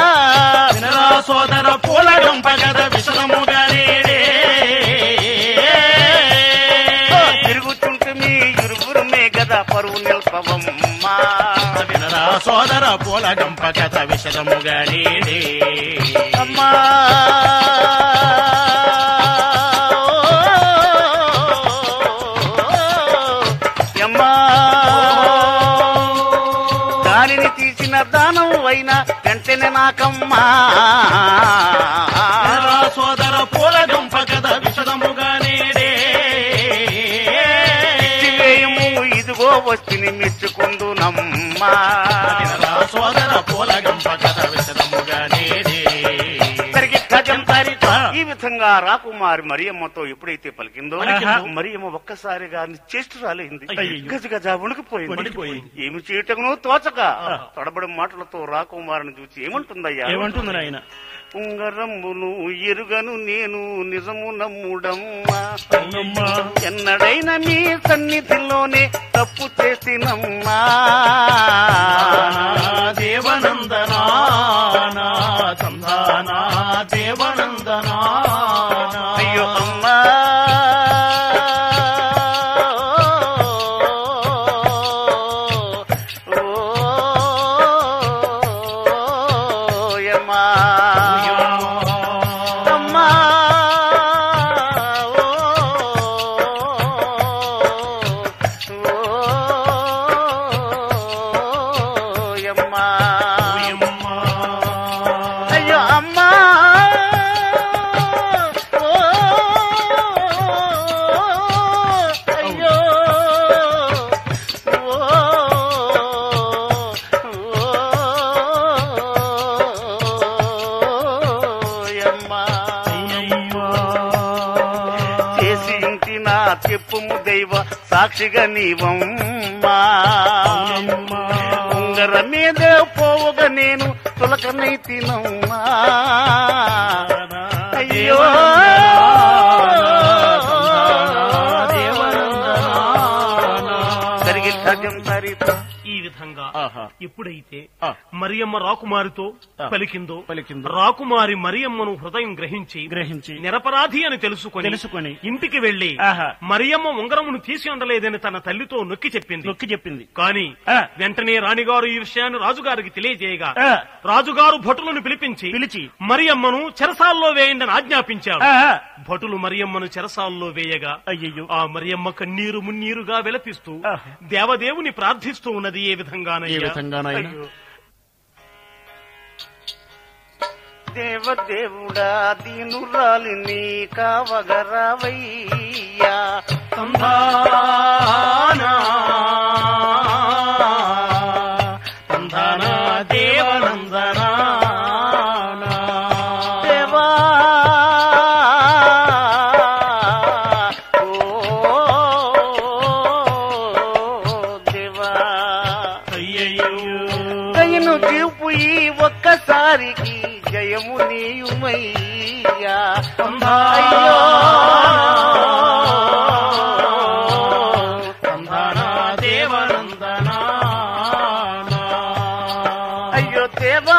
వినరా సోదర పూలగంప కథ విషదముగా నేడే. వినవమ్మా వినరా సోదర పూల గంప కథ విషదముగా నేడే అమ్మా అమ్మా దానిని తీసిన దానం అయినా వెంటనే నాకమ్మా వినరా సోదర పూల గంప కథ విషదముగా నేడే వేయము ఇదిగో వచ్చిని మెచ్చుకుందు నమ్మా వినరా సోదర పూల గంప కథ విషదముగా నేడే సరికి గజం తారిత. ఈ విధంగా రాకుమారి మరియమ్మతో ఎప్పుడైతే పలికిందో పలికిందో. మరియమ్మ ఒక్కసారిగా చేష్టురాలైంది అయ్యయ్యో. గజ గజ వణికిపోయింది వణికిపోయింది. ఏమి చేయటమునో తోచక తడబడి మాటలతో రాకుమారిని చూసి ఏమంటుందయ్యా ఏమంటుంది నాయన ఉంగరమ్మును ఎరుగను నేను నిజము నమ్ముడమ్మా అవునమ్మా ఎన్నడైనా మీ సన్నిధిలోనే తప్పు చేసినమ్మా దేవనందనా సంధానా దేవనందనా అయ్యో అమ్మా ఓయమ్మా. అమ్మా. ఓయమ్మా. అయ్యో అమ్మా ఓ, అయ్యో ఓ, ఓయమ్మా. చేసి ఇంటి నా చెప్పుము దైవ సాక్షిగా నీవమ్మా ఉంగర మీద పోవుగా నేను తులకనై తినమ్మా అయ్యో సరిగి సత్యం సరిత ఈ విధంగా ఆహా. ఎప్పుడైతే ఆ. మరియమ్మ రాకుమారితో ఆ. పలికిందో పలికిందో. రాకుమారి మరియమ్మను హృదయం గ్రహించి గ్రహించి నిరపరాధి అని తెలుసుకొని తెలుసుకొని ఇంటికి వెళ్లి ఆహా. మరియమ్మ ఉంగరమును తీసి ఉండలేదని తన తల్లితో నొక్కి చెప్పింది నొక్కి చెప్పింది కానీ ఆ. వెంటనే రాణిగారు ఈ విషయాన్ని రాజుగారికి తెలియజేయగా ఆ. రాజుగారు భటులను పిలిపించి పిలిచి మరియమ్మను చెరసాల్లో వేయండి అని ఆజ్ఞాపించాడు ఆ, భటులు మరియమ్మను చెరసాల్లో వేయగా అయ్యయ్యో ఆ మరియమ్మ కన్నీరు మున్నీరుగా విలపిస్తూ ఆహా. దేవదేవుని ప్రార్థిస్తూ ఉన్నది ఏ ఏ విధంగానయ్యా విధంగా నాయన అయ్యో. దేవదేవుడా దీనురాలిని కావగరావయ్యా సంధానా సంధానా దేవనందనా దేవా ఓ దేవా అయ్యయ్యో దయను చూపు ఈ ఒక్కసారికి జయము నీయుమయ్యా అయ్యో సంధానా దేవనందనా అయ్యో దేవా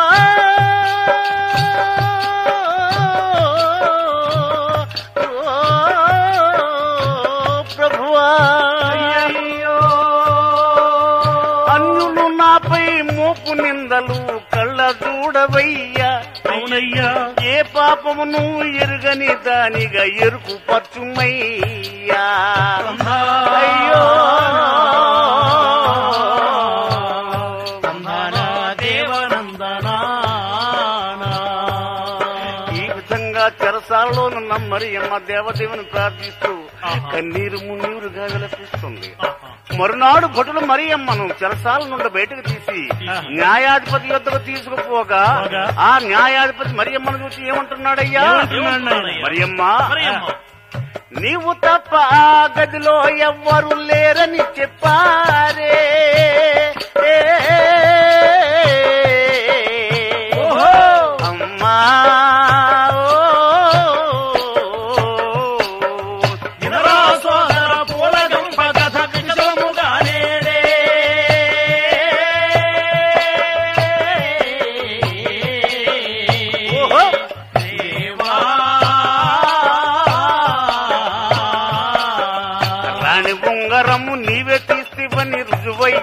ఓ ప్రభువా అన్యులు నాపై మోపు నిందలు కళ్ళ చూడవయ్యా అవునయ్యా ఏ పాపమును ఎరుగని దానిగా ఎరుకు పచ్చుమయ్యా అయ్యో సంధానా దేవనందనా ఈ విధంగా చెరసాలలో నున్న మరి అమ్మ దేవదేవుని ప్రార్థిస్తూ కన్నీరు మున్నీరుగా విలపిస్తుంది మరునాడు భటులు మరి అమ్మను చెరసాల నుండి బయటకు తీసి న్యాయాధిపతి యొద్దకు తీసుకుపోగా ఆ న్యాయాధిపతి మరి అమ్మను చూసి ఏమంటున్నాడయ్యా ఏమంటున్నాడు నాయనయ్య? మరియమ్మ మరియమ్మ నీవు తప్ప ఆ గదిలో ఎవ్వరు లేరని చెప్పారే ఓహో! అమ్మా వినరా సోదర పూలగంప కథ విషదముగా నేడే ఓహో! దేవా రాణి ఉంగరము నీవే తీసివని రుజువై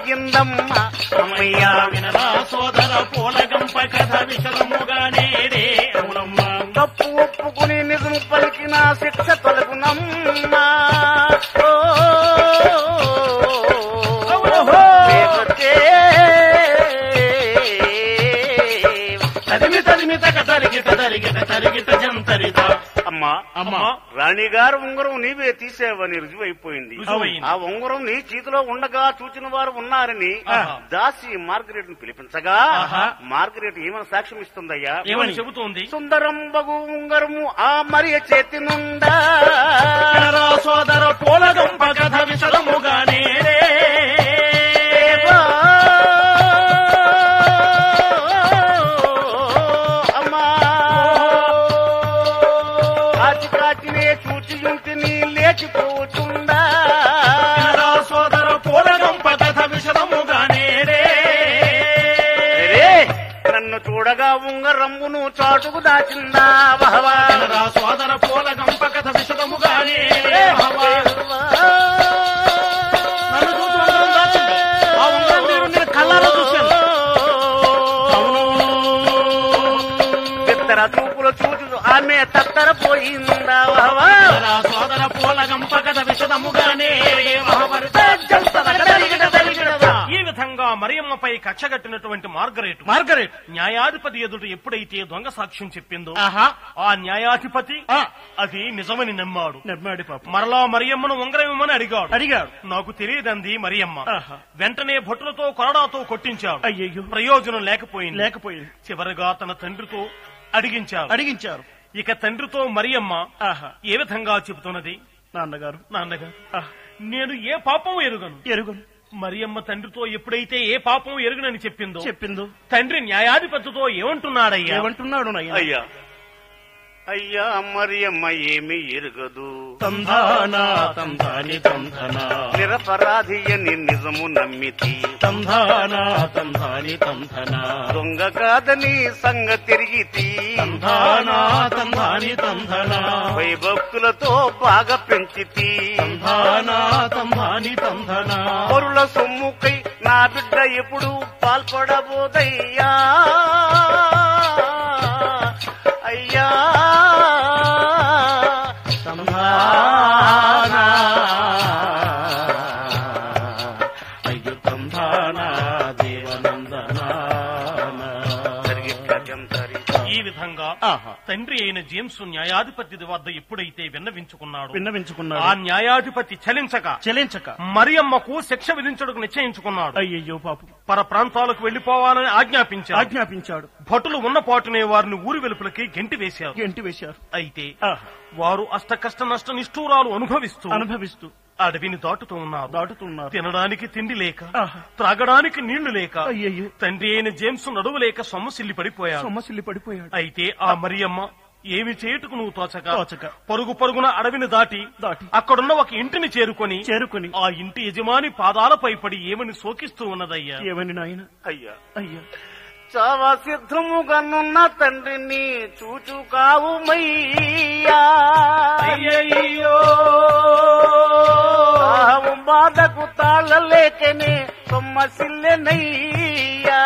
కథ విషదముగా నేడే అవునమ్మా తప్పు ఒప్పుకుని నిజం పలికిన శిక్ష తొలగునమ్మా ఓ, ఓహో. లేకపోతే తరిమి తరిమి తక తరిగిత తరిగిత తరిగిత జంతరిత అమ్మా అమ్మా రాణిగారు ఉంగరం నీవే తీసేవని రుజువైపోయింది రుజువైంది. ఆ ఉంగరం నీ చేతిలో ఉండగా చూచిన వారు ఉన్నారని ఆహా. దాసి మార్గరెట్ ని పిలిపించగా ఆహా. మార్గరెట్ ఏమైనా సాక్ష్యం ఇస్తుందయ్యా ఏమని చెబుతోంది సుందరం బగు ఉంగరము ఆ మరియ చేతి నుండా వినరా సోదర పోలగంప కథ విషదముగా నేడే దేవా. అమ్మా కాచి కాచినే చూచియుంటిని లేచిపోతుండా వినరా సోదర పోలగంప కథ విషదముగా నేడే రే, నన్ను చూడగా ఉంగరమ్మును చాటుకు దాచిందా భగవా వినరా సోదర పోలగంప కథ విషదముగా నేడే భవా. నన్ను చూసి ఉంగరం దాచింది. ఆ ఉంగరం నేను నేను కళ్ళారా చూశాను. ఇద్దర చూపులు చూచు ఆమె తత్తర పోయిందా భగవా వినరా సోదర పోలగంప కథ విషదముగా నేడే మహాభారత జంతరగ తరిగిట తరిగిటదా. ఈ విధంగా మరియమ్మపై కక్షగట్టినటువంటి మార్గరేట్ మార్గరెట్ న్యాయాధిపతి ఎదుట ఎప్పుడైతే దొంగ సాక్ష్యం చెప్పిందో ఆహా ఆ న్యాయాధిపతి ఆ. అది నిజమని నమ్మాడు నమ్మాడు పాపం మరలా మరియమ్మను ఉంగరం ఇమ్మని అడిగాడు అడిగాడు నాకు తెలియదంది మరియమ్మ ఆహా. వెంటనే భటులతో కొరడాతో కొట్టించాడు అయ్యయ్యో ప్రయోజనం లేకపోయింది లేకపోయింది చివరగా తన తండ్రితో అడిగించాడు అడిగించారు ఇక తండ్రితో మరియమ్మ ఆహా ఏ విధంగా చెబుతున్నది నాన్నగారు నాన్నగారు ఆహ్, నేను ఏ పాపం ఎరుగను ఎరుగును మరియమ్మ తండ్రితో ఎప్పుడైతే ఏ పాపం ఎరుగనని చెప్పిందో చెప్పిందో తండ్రి న్యాయాధిపతితో ఏమంటున్నాడయ్యా ఏమంటున్నాడు నాయన అయ్యా అయ్యా మరి అమ్మ ఏమి ఎరుగదు తంధానా తంధాని తంధనా నిరపరాధి అని నిజము నమ్మితి తంధానా తంధాని తంధనా దొంగ కాదని సంగ తిరిగితి తంధానా తంధాని తంధనా భయభక్తులతో బాగా పెంచితి తంధానా తంధాని తంధనా పరుల సొమ్ముకై నా బిడ్డ ఎప్పుడు పాల్పడబోదయ్యా అయ్యా తంధానా అయ్యో తంధానా దేవనందనా ఈ విధంగా ఆహా తండ్రి అయిన జేమ్స్ న్యాయాధిపతి వద్ద ఎప్పుడైతే విన్నవించుకున్నాడు ఆ విన్నవించుకున్నాడు న్యాయాధిపతి చలించక చెలించక మరియమ్మకు శిక్ష విధించడానికి నిశ్చయించుకున్నాడు అయ్యయ్యో పాపం పర ప్రాంతాలకు వెళ్లిపోవాలని ఆజ్ఞాపించాడు ఆజ్ఞాపించాడు భటులు ఉన్న పాటునే వారిని ఊరి వెలుపలకి గెంటి వేశారు ఎంటి వేశారు అయితే ఆహా. వారు అష్ట కష్ట నష్ట నిష్ఠూరాలు అనుభవిస్తూ అనుభవిస్తూ అడవిని దాటుతూ ఉన్నారు దాటుతున్నారు తినడానికి తిండి లేక ఆహా. త్రాగడానికి నీళ్లు లేక అయ్యయ్యో తండ్రి అయిన జేమ్స్ నడువు లేక సొమ్మసిల్లి పడిపోయాడు సొమ్మసిల్లి పడిపోయాడు అయితే ఆ మరియమ్మ ఏమి చేయుటకు నువ్వు తోచక తోచక. పరుగు పరుగున అడవిని దాటి దాటి. అక్కడున్న ఒక ఇంటిని చేరుకొని చేరుకుని ఆ ఇంటి యజమాని పాదాలపై పడి ఏమని శోకిస్తూ ఉన్నదయ్యా ఏమని నాయన అయ్యా అయ్యా చావ సిద్ధముగానున్న తండ్రిని చూచు కావుమయ్యా అయ్యయ్యో దాహము బాధకు తాళలేకనే సొమ్మసిల్లెనయ్యా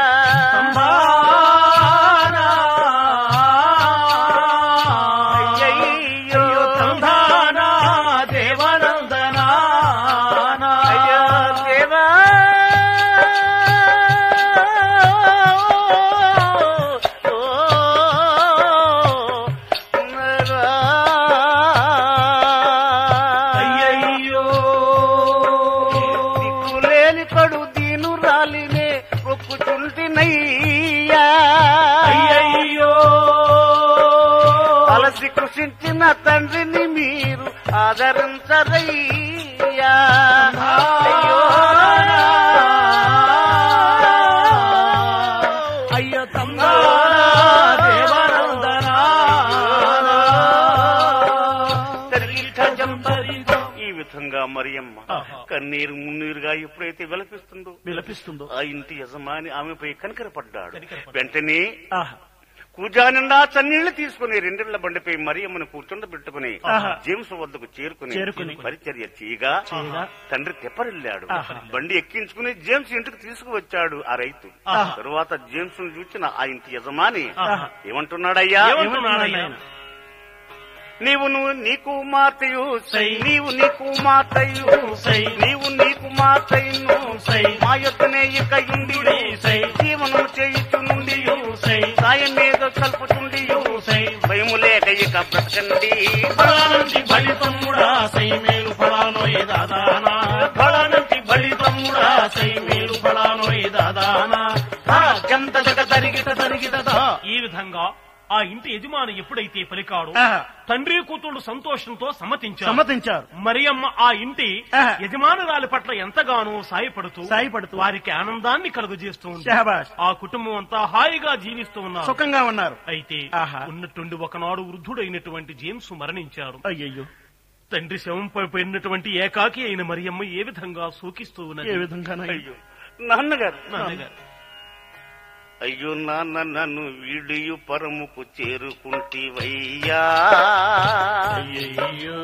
అయ్యయ్యో తందానా దేవానందనా అయ్యో దేవా అయ్యయ్యో దిక్కులేని కడు దీను రాలినే ఒప్పుచుంటినయ్యా అయ్యయ్యో అలసి కృషించిన తండ్రిని మీరు ఆదరించరయ్యా అయ్యో అయ్యో దేవానందనా ఈ విధంగా మరియమ్మ ఆహా. కన్నీరు మున్నీరుగా ఎప్పుడైతే విలపిస్తుందో విలపిస్తుందో ఆ ఇంటి యజమాని ఆమెపై కనికరపడ్డాడు కనికరపడ్డాడు. వెంటనే ఆహా కూజా నిండా చన్నీళ్లు తీసుకుని రెండేళ్ల బండిపై మరియమ్మను కూర్చుండబెట్టుకుని జేమ్స్ వద్దకు చేరుకుని చేరుకుని. పరిచర్య చేయగా తండ్రి తెప్పరిల్లాడు బండి ఎక్కించుకుని జేమ్స్ ఇంటికి తీసుకువచ్చాడు ఆ రైతు తరువాత జేమ్స్ ను చూసిన ఆ ఇంటి యజమాని ఏమంటున్నాడయ్యా ఏమంటున్నాడయ్యా? నీవు నువ్వు నీకు మాతయు సై నీవు నీకు మాతయు సై నీవు నీకు మాతయును సై మా యొక్కనే ఇక ఇండి సై జీవనం చేయుచు నుండి సై సాయం మీద కల్పుచుండి సై భయము లేక ఇక బ్రతకండి ఫలానంటి బలి తమ్ముడా సై మేలు ఫలానో ఏ దాదానా ఫలానంటి బలి తమ్ముడా సై మేలు ఫలానో ఏ దాదానా గంత జగ తరిగిట తరిగిట ఈ విధంగా ఆ ఇంటి యజమాని ఎప్పుడైతే పలికాడో ఆహా. తండ్రి కూతుళ్ళు సంతోషంతో సమ్మతించారు సమ్మతించారు మరియమ్మ ఆ ఇంటి ఆహా. యజమానురాలి పట్ల ఎంతగానో సాయపడుతూ సాయపడుతూ. వారికి ఆనందాన్ని కలుగజేస్తూ ఉంది షహబాష్ ఆ కుటుంబం అంతా హాయిగా జీవిస్తూ ఉన్నారు సుఖంగా ఉన్నారు అయితే ఆహా. ఉన్నట్టుండి ఒకనాడు వృద్ధుడైనటువంటి జేమ్స్ మరణించారు అయ్యయ్యో తండ్రి శవంపై పోయినటువంటి ఏకాకి అయిన మరియమ్మ ఏ విధంగా సూకిస్తూ ఏ ఉన్నది విధంగా అయ్యో నాన్నగారు నాన్నగారు అయ్యో నాన్న నన్ను వీడియు పరముకు చేరుకుంటివయ్యా అయ్యయ్యో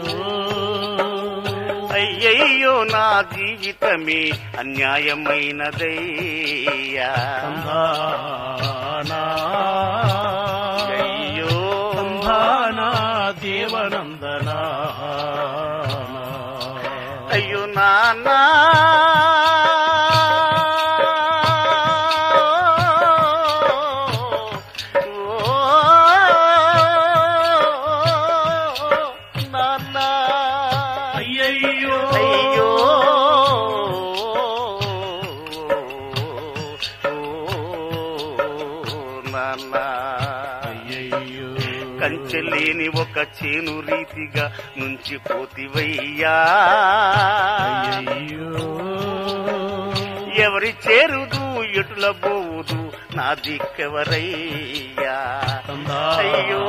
అయ్యయ్యో నా జీవితమే అన్యాయమైనదయ్యా సంధానా అయ్యో సంధానా దేవనందనా అయ్యో నాన్న నాన్న అయ్యయ్యో అయ్యో నాన్న కంచెలేని ఒక చేను రీతిగా నుంచి పోతివయ్యా ఎవరి చేరుదు ఎటుల పోవుదు నా దిక్కెవరయ్యా అయ్యో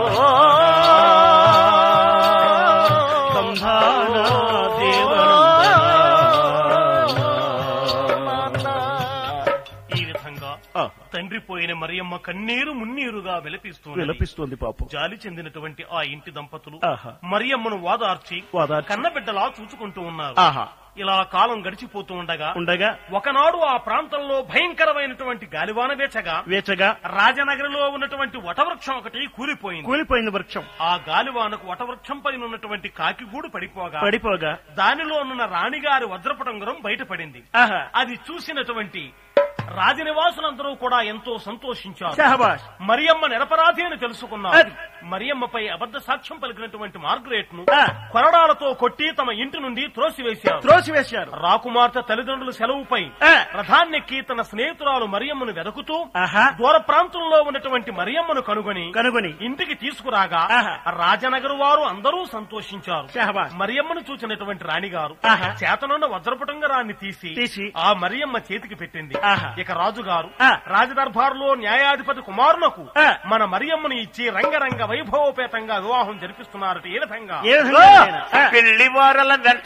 సంధానా ఈ విధంగా తండ్రి పోయిన మరియమ్మ కన్నీరు మున్నీరుగా విలపిస్తూ విలపిస్తుంది పాపం జాలి చెందినటువంటి ఆ ఇంటి దంపతులు ఆహా. మరియమ్మను వాదార్చి వాదార్చి. కన్నబిడ్డలా చూచుకుంటూ ఉన్నారు ఆహా ఇలా కాలం గడిచిపోతూ ఉండగా ఉండగా ఒకనాడు ఆ ప్రాంతంలో భయంకరమైనటువంటి గాలివాన వేచగా వేచగా రాజనగరిలో ఉన్నటువంటి వటవృక్షం ఒకటి కూలిపోయింది కూలిపోయింది వృక్షం ఆ గాలివానకు వటవృక్షం పైన ఉన్నటువంటి కాకిగూడు పడిపోగా పడిపోగా దానిలో ఉన్న రాణిగారి వజ్రపటంగరం బయటపడింది ఆహా అది చూసినటువంటి రాజనివాసులందరూ కూడా ఎంతో సంతోషించారు షహబాష్ మరియమ్మ నిరపరాధి అని తెలుసుకున్నారు అది. మరియమ్మపై అబద్ధ సాక్ష్యం పలికినటువంటి మార్గరేట్ ను ఆ. కొరడాలతో కొట్టి తమ ఇంటి నుండి త్రోసివేశారు త్రోసివేశారు రాకుమార్తె తల్లిదండ్రుల సెలవుపై ఆ. రథాన్నెక్కి తన స్నేహితురాలు మరియమ్మను వెతుకుతూ ఆహా దూర ప్రాంతంలో ఉన్నటువంటి మరియమ్మను కనుగొని కనుగొని ఇంటికి తీసుకురాగా ఆహా. రాజనగరు వారు అందరూ సంతోషించారు షహబాష్ మరియమ్మను చూసినటువంటి రాణిగారు ఆహా. చేతనున్న వజ్రపుటంగరాన్ని తీసి తీసి ఆ మరియమ్మ చేతికి పెట్టింది ఆహా. ఇక రాజుగారు ఆ. రాజదర్బారులో న్యాయాధిపతి కుమారునకు ఆ. మన మరియమ్మను ఇచ్చి రంగరంగ వైభవోపేతంగా వివాహం జరిపిస్తున్నారట ఏ విధంగా ఏ విధంగా అయినా. ఆ. పెళ్లి వారల వెంట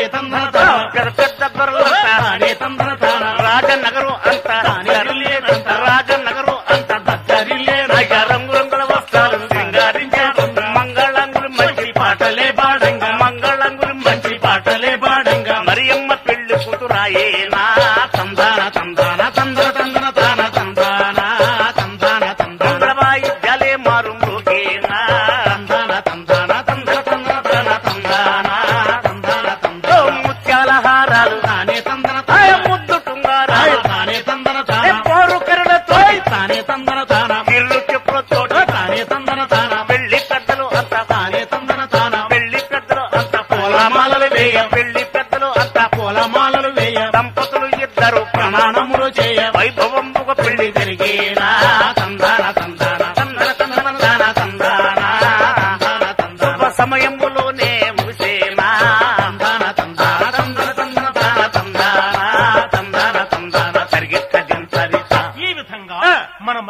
పెద్ద పెద్ద గొర్రెలంట రాజనగరం అంత దరిలేనంట రాజనగరం అంత దరిలేనయ్య రంగు రంగుల వస్త్రాలు సింగారించాడు మంగళంగులు మంచి పాటలే పాడంగా మంగళంగులు మంచి పాటలే పాడంగా మరియమ్మ పెళ్లి కూతురాయేనా తందాన తందాన తందన తందన తాన తందాన తందాన తందాన వాయిద్యాలే మారు మృగేనా తందాన తందాన తందన తందన తాన తందాన తందాన తందాన ముత్యాల హారాలు తానే తందన తాన ముద్దు టుంగారాలు తానే తందన తాన పోరు కరుణతో తానే తందన తాన ఇల్లు చెప్పులతో తానే తందన తాన పెళ్లి పెద్దలు అంత తానే తందన తాన పెళ్లి పెద్దలు అంత పూలమాలలు వేయ పెళ్లి పెద్దలు అంత పూలమాలలు వేయ దంపతులు ఇద్దరు ప్రమాణములు చేయ వైభవం ఒక పెళ్లి జరిగేనా తందాన తందాన తందన తందన తాన తందాన తందాన తందాన శుభ సమయములోనే ముగిసేనా తందాన తందాన తందన తందన తాన తందాన తందాన తందాన సరిగిట్ట దింతరిత ఈ విధంగా ఆ. మన మరియమ్మ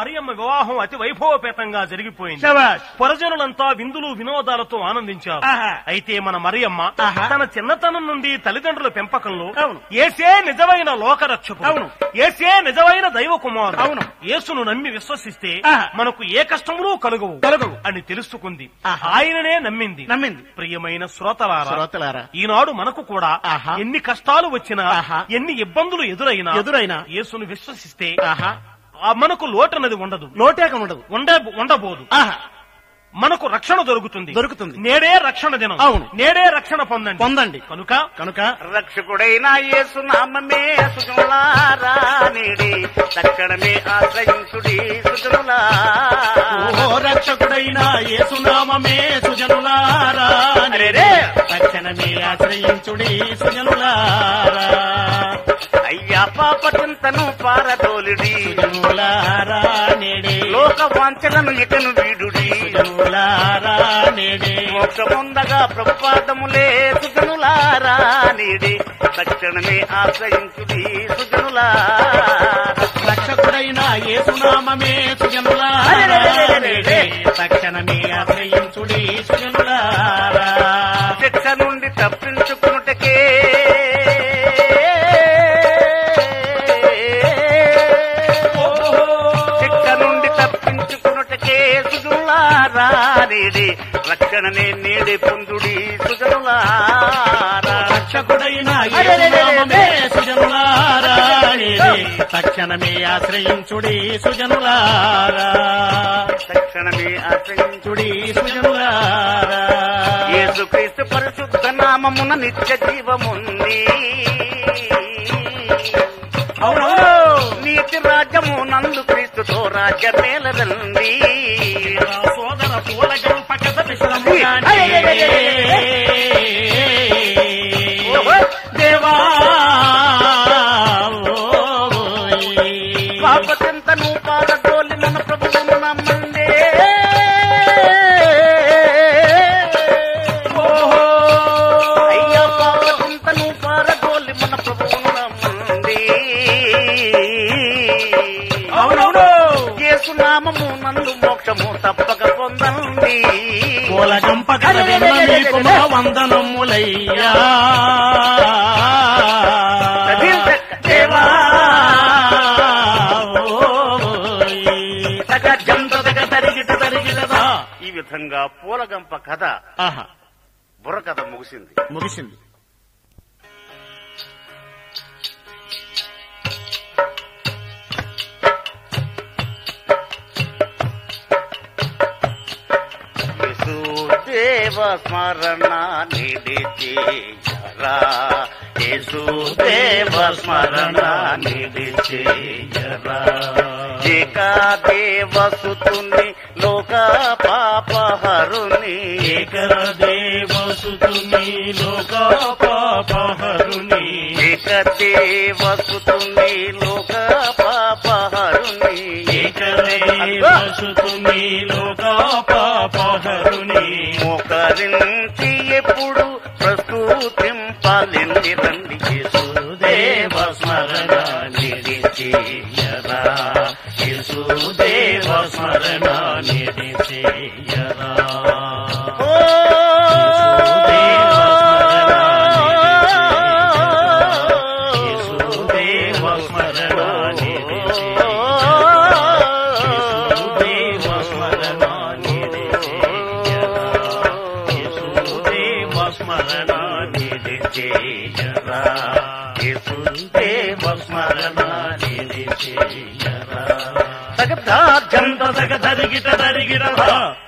వివాహం అతి వైభవపేతంగా జరిగిపోయింది శబాష్ పొరజనులంతా విందులు వినోదాలతో ఆనందించారు ఆహా. అయితే మన మరియమ్మ ఆహా. తన చిన్నతనం నుండి తల్లిదండ్రుల పెంపకంలో అవును. ఏసే నిజమైన లోకరక్షకుడు అవును. ఏసే నిజమైన దైవ కుమారుడు అవును. యేసును నమ్మి విశ్వసిస్తే ఆహా. మనకు ఏ కష్టములు కలుగవు కలుగవు. అని తెలుసుకుంది ఆహా. ఆయననే నమ్మింది నమ్మింది ప్రియమైన శ్రోతలారా శ్రోతలారా ఈనాడు మనకు కూడా ఆహా. ఎన్ని కష్టాలు వచ్చినా ఆహా. ఎన్ని ఇబ్బందులు ఎదురైనా ఎదురైనా యేసును విశ్వసిస్తే ఆహా ఆ మనకు లోటన్నది ఉండదు లోటేక ఉండదు ఉండ ఉండబోదు ఆహా మనకు రక్షణ దొరుకుతుంది దొరుకుతుంది. నేడే రక్షణ దినం అవును. నేడే రక్షణ పొందండి పొందండి కనుక కనుక రక్షకుడైన యేసునామమే సుజనులారా నేడి తక్షణమే ఆశ్రయించుడి సుజనులారా ఓ రక్షకుడైన యేసునామమే సుజనులారా అరెరే! తక్షణమే ఆశ్రయించుడి సుజనులారా అయ్యా పాప చింతను పారదోలుడి సుజనులారా నేడే లోక వాంఛలను ఇకను వీడుడి సుజనులారా నేడే మోక్షముందగా ప్రభుపాదములే సుజనులారా నీడి తక్షణమే ఆశ్రయించుడి సుజనులారా రక్షకుడైన యేసునామమే సుజనులారా నేడే తక్షణమే ఆశ్రయించుడి సుజనులారా శిక్ష నుండి తప్పించుకున్నటకే శిక్ష నుండి తప్పించుకున్నటకే సుజనులారా నీడి రక్షణనే నేడి పొందుడి సుజనులారా రక్షకుడైన యేసునామమే సుజనులారా నేడే తక్షణమే ఆశ్రయించుడి సుజనులారా తక్షణమే ఆశ్రయించు చుడి సుజనులారా యేసుక్రీస్తు పరిశుద్ధ నామమున నిత్య జీవముంది అవునవును నీతి రాజ్యము నందు క్రీస్తుతో రాజ్యమేలదండి సోదర పూలగం పక్కన విశ్రముగానే దేవా ఓయ్. పాప చింతను పారదోలి మన ప్రభువును నమ్మండి అయ్యా పాప చింతను పారదోలి మన ప్రభువును నమ్మండి అవునవును యేసు నామము నందు మోక్షము తప్పక పొందండి పూల గంప కథ విన్న మీకు మా వందనములయ్యా దేవా ఓయ్. తగ జంత తగ తరిగిట తరిగిటదా ఈ విధంగా పూలగంప కథ ఆహా బుర్ర కథ ముగిసింది ముగిసింది యేసుదేవ స్మరణ నిడిచేయరా యేసుదేవ స్మరణ నిడిచేయరా ఏకాదేవసుతుని లోక పాపహరుని ఏకదేవసుతుని లోక పాపహరుని ఏకదేవసుతుని లోక పాపహరుని ఏకదేవసుతుని లోక పాపహరుని మోకరించి ఎప్పుడు ప్రస్తుతింపాలని రండి యేసుదేవ స్మరణ నిడిచేయరా యేసుదేవ స్మరణ నిడిచేయరా ఓ యేసుదేవ స్మరణ నిడిచేయరా యేసుదేవ స్మరణ నిడిచేయరా యేసుదేవ స్మరణ నిడిచేయరా యేసుదేవ స్మరణ నిడిచేయరా తగదా జంత తగ తరిగిట తరిగిరదా